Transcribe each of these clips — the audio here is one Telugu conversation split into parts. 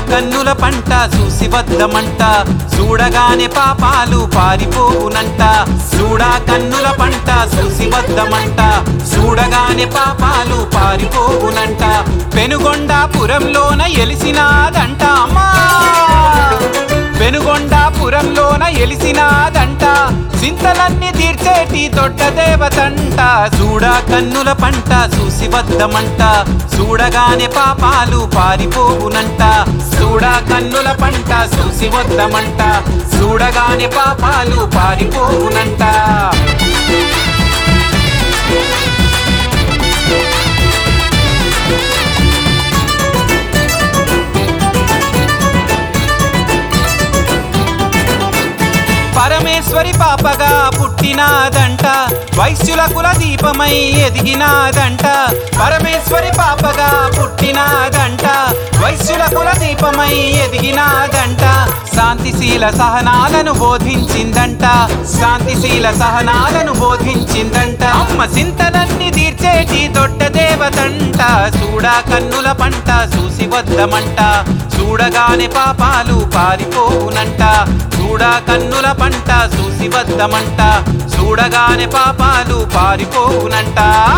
కన్నుల పంట చూసి వద్దమంట చూడగానే పాపాలు పారిపోవునంట చూడా కన్నుల పంట చూసి వద్దమంట చూడగానే పాపాలు పారిపోవునంట పెనుగొండాపురంలోన ఎలిసినాదంట అమ్మా పెనుగొండాపురంలోన ఎలిసినాదంట చింతలన్నీ తీర్చేటి దొడ్డ దేవతంట చూడా కన్నుల పంట చూసి వద్దమంట చూడగానే పాపాలు పారిపోవునంట చూడా కన్నుల పంట చూసి వద్దమంట చూడగానే పాపాలు పారిపోవునంట పరమేశ్వరి పాపగా పుట్టినాదంట వైశ్యుల కుల దీపమై ఎదిగినాదంట పరమేశ్వరి పాపగా పుట్టినాదంట వైశ్యుల కుల దీపమై ఎదిగినాదంట శాంతిశీల సహనాలను బోధించిందంట శాంతిశీల సహనాలను బోధించిందంట అమ్మ చింతలన్నీ తీర్చేటి దొడ్డ దేవతంట చూడా కన్నుల పంట చూసి వద్దమంట చూడగానే పాపాలు పారిపోవునంట చూడా కన్నుల పంట చూసి వద్దమంట చూడగానే పాపాలు పారిపోవునంట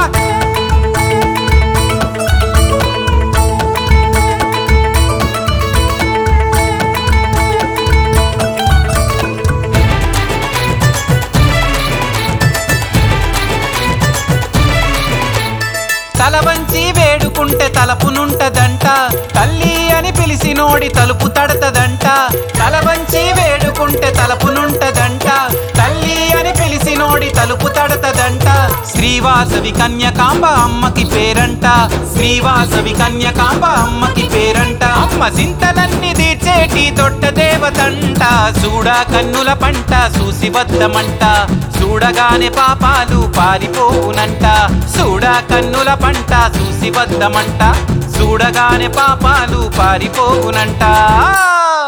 తల వంచి వేడుకుంటే తలపునుంటదంట తల్లి అని పిలిచి నోడి తలుపు తడతదంట తల వంచి వేడుకుంటే తలపునుంటదంట తల్లి అని పిలిచి నోడి తలుపు తడతదంట శ్రీవాసవి కన్యకాంబ అమ్మకి పేరంట శ్రీవాసవి కన్యకాంబ అమ్మకి పేరంట అమ్మ చింతలన్నీ తీర్చేటి దొడ్డ దేవతంట చూడా కన్నుల పంట చూసి వద్దమంట చూడగానే పాపాలు పారిపోవునంట చూడా కన్నుల పంట చూసి వద్దమంట చూడగానే పాపాలు పారిపోవునంట